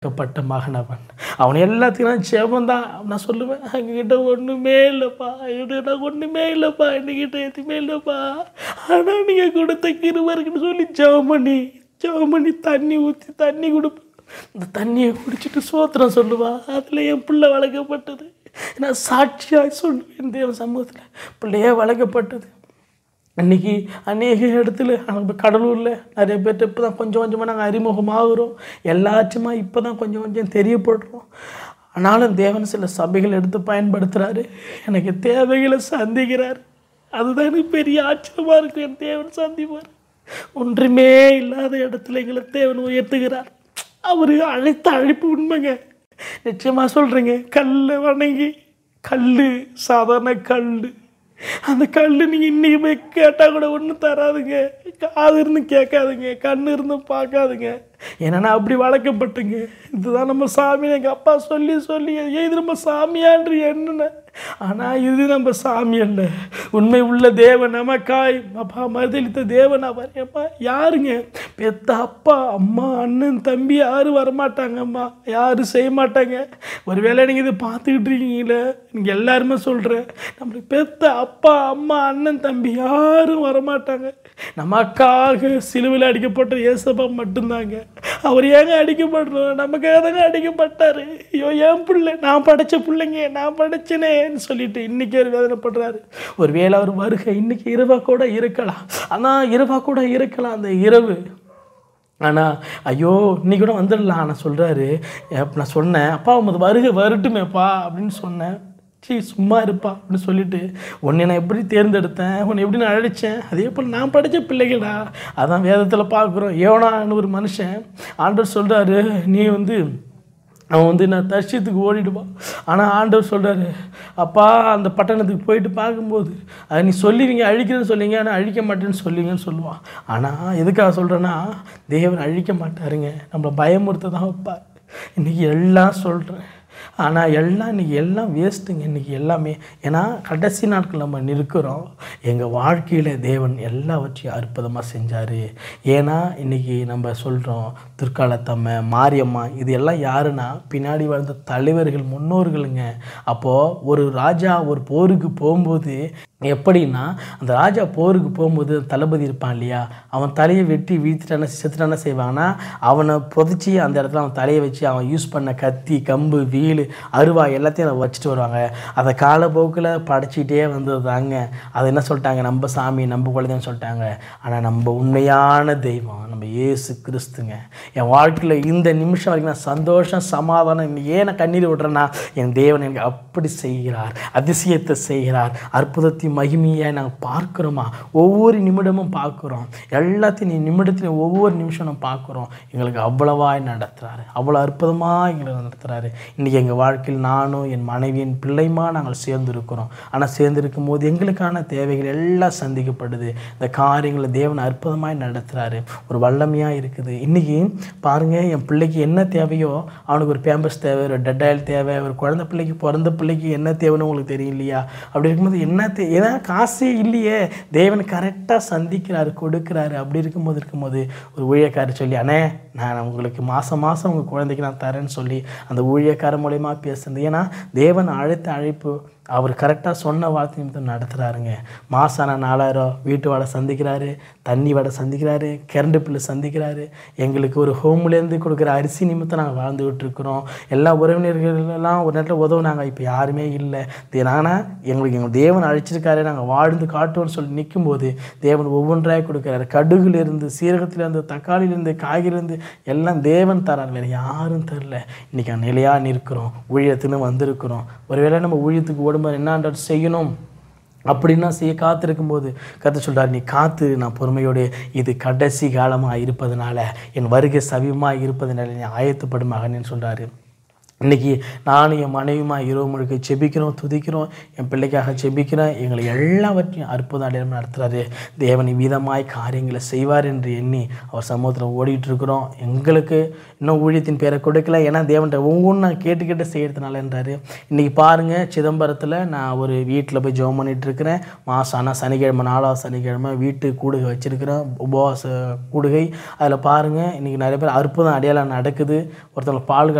பட்ட மகன் அவன் அவன் எல்லாத்துக்கும் நான் ஜெபம் தான் நான் சொல்லுவேன் எங்ககிட்ட ஒன்றுமே இல்லைப்பா என்கிட்ட ஒன்றுமே இல்லைப்பா என்கிட்ட எதுவுமே இல்லைப்பா ஆனால் நீங்கள் கொடுத்த கிருபை இருக்குன்னு சொல்லி ஜெபம் பண்ணி ஜெபம் பண்ணி தண்ணி ஊற்றி தண்ணி கொடுப்பேன் இந்த தண்ணியை குடிச்சிட்டு சோத்திரம் சொல்லுவா அதில் என் பிள்ளை வளர்க்கப்பட்டது நான் சாட்சியாக சொல்லுவேன் தேவ சமூகத்தில் பிள்ளையே வளர்க்கப்பட்டது அன்றைக்கி அநேக இடத்துல நம்ம கடலூரில் நிறைய பேர்ட்ட இப்போ தான் கொஞ்சம் கொஞ்சமாக நாங்கள் அறிமுகமாகிறோம் எல்லாச்சுமா இப்போ தான் கொஞ்சம் கொஞ்சம் தெரியப்படுறோம் ஆனாலும் தேவன் சில சபைகள் எடுத்து பயன்படுத்துகிறாரு எனக்கு தேவைகளை சந்திக்கிறார் அதுதான் எனக்கு பெரிய ஆச்சரியமாக இருக்கும் என் தேவன் சந்திப்பார் ஒன்றுமே இல்லாத இடத்துல எங்களை தேவன் உயர்த்துகிறார் அவர் அழைத்த அழைப்பு உண்மைங்க நிச்சயமாக சொல்கிறேங்க கல்லை வணங்கி கல் சாதாரண கல் அந்த கல் நீங்கள் இன்றைக்கி போய் கேட்டால் கூட ஒன்றும் தராதுங்க காது இருந்து கேட்காதுங்க கண் இருந்து பார்க்காதுங்க ஏன்னா நான் அப்படி வளர்க்கப்பட்டுங்க இதுதான் நம்ம சாமி எங்கள் அப்பா சொல்லி சொல்லி ஏன் இது நம்ம சாமியான்று என்ன ஆனால் இது நம்ம சாமி அல்ல உண்மை உள்ள தேவன் நமக்காய் அப்பா மறுதளித்த தேவன் அவர் ஏப்பா யாருங்க பெத்த அப்பா அம்மா அண்ணன் தம்பி யாரும் வரமாட்டாங்கம்மா யாரும் செய்ய மாட்டாங்க ஒருவேளை நீங்கள் இதை பார்த்துக்கிட்டு இருக்கீங்களே நீங்கள் எல்லாருமே சொல்கிறேன் நம்மளுக்கு பெத்த அப்பா அம்மா அண்ணன் தம்பி யாரும் வரமாட்டாங்க நமக்காக சிலுவையில் அடிக்கப்பட்ட ஏசப்பா மட்டும்தாங்க அவர் ஏங்க அடிக்கப்படுறோம் நமக்காக தாங்க அடிக்கப்பட்டார் ஐயோ என் பிள்ளை நான் படைச்ச பிள்ளைங்க நான் படைச்சனேன்னு சொல்லிட்டு இன்றைக்கி அவர் வேதனைப்படுறாரு ஒரு வேளை அவர் வருகை இன்றைக்கி இரவாக கூட இருக்கலாம் ஆனால் இரவாக கூட இருக்கலாம் அந்த இரவு ஆனால் ஐயோ இன்னைக்கு கூட வந்துடலாம் நான் சொல்கிறாரு நான் சொன்னேன் அப்பா உமது வருகை வரட்டுமேப்பா அப்படின்னு சொன்னேன் சீ சும்மா இருப்பா அப்படின்னு சொல்லிட்டு உன்னை நான் எப்படி தேர்ந்தெடுத்தேன் உன்னை எப்படி நான் அழைச்சேன் அதே போல் நான் படித்த பிள்ளைகளா அதான் வேதத்தில் பார்க்குறோம் ஏவனான்னு ஒரு மனுஷன் ஆண்டவர் சொல்கிறாரு நீ வந்து அவன் வந்து நான் தர்ஷியத்துக்கு ஓடிடுவான் ஆனால் ஆண்டவர் சொல்கிறாரு அப்பா அந்த பட்டணத்துக்கு போயிட்டு பார்க்கும்போது அது நீ சொல்லுவீங்க அழிக்கிறேன்னு சொல்லுவீங்க ஆனால் அழிக்க மாட்டேன்னு சொல்லுவீங்கன்னு சொல்லுவான் ஆனால் எதுக்காக சொல்கிறேன்னா தேவன் அழிக்க மாட்டாருங்க நம்மளை பயமுறுத்த தான் வைப்பார் இன்றைக்கி எல்லாம் சொல்கிறேன் ஆனால் எல்லாம் இன்றைக்கி எல்லாம் வேஸ்ட்டுங்க இன்றைக்கி எல்லாமே ஏன்னா கடைசி நாட்கள் நம்ம நிற்கிறோம் எங்கள் வாழ்க்கையில் தேவன் எல்லாவற்றையும் அற்புதமாக செஞ்சார் ஏன்னா இன்றைக்கி நம்ம சொல்கிறோம் துர்க்காலத்தம்மை மாரியம்மா இது எல்லாம் யாருன்னா பின்னாடி வாழ்ந்த தலைவர்கள் முன்னோர்களுங்க அப்போது ஒரு ராஜா ஒரு போருக்கு போகும்போது எப்படின்னா அந்த ராஜா போருக்கு போகும்போது தளபதி இருப்பான் இல்லையா அவன் தலையை வெட்டி வீழ்த்திட்டான செத்துட்டான செய்வாங்கன்னா அவனை புதைச்சி அந்த இடத்துல அவன் தலையை வச்சு அவன் யூஸ் பண்ண கத்தி கம்பு வீல் அருவா எல்லாத்தையும் அதை வச்சுட்டு வருவாங்க அதை காலப்போக்கில் படைச்சிக்கிட்டே வந்தது தாங்க அது என்ன சொல்லிட்டாங்க நம்ம சாமி நம்ம குழந்தைன்னு சொல்லிட்டாங்க ஆனால் நம்ம உண்மையான தெய்வம் நம்ம இயேசு கிறிஸ்துங்க என் வாழ்க்கையில் இந்த நிமிஷம் வரைக்கும் நான் சந்தோஷம் சமாதானம் இன்னைக்கு ஏன் நான் கண்ணீர் விடுறேன்னா என் தேவன் எனக்கு அப்படி செய்கிறார் அதிசயத்தை செய்கிறார் அற்புதத்தையும் மகிமையாக நாங்கள் பார்க்குறோமா ஒவ்வொரு நிமிடமும் பார்க்குறோம் எல்லாத்தையும் நீ நிமிடத்திலையும் ஒவ்வொரு நிமிஷம் நம்ம பார்க்குறோம் எங்களுக்கு அவ்வளவாய் நடத்துகிறாரு அவ்வளோ அற்புதமாக எங்களை நடத்துகிறாரு இன்றைக்கி எங்கள் வாழ்க்கையில் நானும் என் மனைவி என் பிள்ளைமா நாங்கள் சேர்ந்துருக்கிறோம் ஆனால் சேர்ந்துருக்கும் போது எங்களுக்கான தேவைகள் எல்லாம் சந்திக்கப்படுது இந்த காரியங்களை தேவன் அற்புதமாய் நடத்துகிறாரு ஒரு வல்லமையாக இருக்குது இன்றைக்கி பாருங்கள் என் பிள்ளைக்கு என்ன தேவையோ அவனுக்கு ஒரு பேம்பஸ் தேவை ஒரு டெட்டாயில் தேவை ஒரு குழந்தை பிள்ளைக்கு பிறந்த பிள்ளைக்கு என்ன தேவைன்னு உங்களுக்கு தெரியும் இல்லையா அப்படி இருக்கும்போது என்ன தே ஏன்னா காசே இல்லையே தேவன் கரெக்டாக சந்திக்கிறாரு கொடுக்குறாரு அப்படி இருக்கும்போது இருக்கும்போது ஒரு ஊழியக்காரர் சொல்லி அண்ணே நான் உங்களுக்கு மாதம் மாதம் உங்கள் குழந்தைக்கு நான் தரேன்னு சொல்லி அந்த ஊழியக்கார மூலயமா பேசுனது ஏன்னா தேவன் அழைத்த அழைப்பு அவர் கரெக்டாக சொன்ன வார்த்தை நிமித்தம் நடத்துகிறாருங்க மாதம் ஆனால் நாலாயிரம் வீட்டு வாடகை சந்திக்கிறாரு தண்ணி வாடகை சந்திக்கிறாரு கரண்ட் பில்லு சந்திக்கிறாரு எங்களுக்கு ஒரு ஹோம்லேருந்து கொடுக்குற அரிசி நிமித்தம் நாங்கள் வாழ்ந்துக்கிட்டு இருக்கிறோம் எல்லா உறவினர்களெல்லாம் ஒரு நேரத்தில் உதவுனாங்க இப்போ யாருமே இல்லை ஆனால் எங்களுக்கு எங்கள் தேவன் அழைச்சிருக்காரு நாங்கள் வாழ்ந்து காட்டுவோம்னு சொல்லி நிற்கும்போது தேவன் ஒவ்வொன்றாக கொடுக்குறாரு கடுகுலேருந்து சீரகத்துலேருந்து தக்காளியிலேருந்து காய்கறிலேருந்து எல்லாம் தேவன் தரார் வேறு யாரும் தரல இன்றைக்கி நிலையாக நிற்கிறோம் ஊழியத்துன்னு வந்திருக்கிறோம் ஒருவேளை நம்ம ஊழியத்துக்கு ஓடும்போது என்ன செய்யணும் அப்படின்னா செய்ய காத்திருக்கும் போது கற்று சொல்கிறார் நீ காத்து நான் பொறுமையோடு இது கடைசி காலமாக இருப்பதனால என் வருகை சவியமாக இருப்பதனால நீ ஆயத்தப்படும் மகனேன்னு சொல்கிறாரு இன்றைக்கி நானும் என் மனைவியுமா இரவு முழுக்க செபிக்கிறோம் துதிக்கிறோம் என் பிள்ளைக்காக செபிக்கிறேன் எங்களை எல்லாவற்றையும் அற்புதம் அடையாளம் நடத்துகிறாரு தேவன் விதமாய் காரியங்களை செய்வார் என்று எண்ணி அவர் சமூகத்தில் ஓடிட்டு இருக்கிறோம் எங்களுக்கு இன்னும் ஊழியத்தின் பேரை கொடுக்கல ஏன்னா தேவன்கிட்ட ஒவ்வொன்றும் நான் கேட்டு கேட்டு செய்கிறதுனாலன்றாரு இன்றைக்கி பாருங்கள் சிதம்பரத்தில் நான் ஒரு வீட்டில் போய் ஜெபம் பண்ணிட்டு இருக்கிறேன் மாதம் ஆனால் சனிக்கிழமை நாலாவது சனிக்கிழமை வீட்டு கூடுகை வச்சுருக்கிறேன் உபவாச கூடுகை அதில் பாருங்கள் இன்றைக்கி நிறைய பேர் அற்புதம் அடையாளம் நடக்குது ஒருத்தவங்க பால்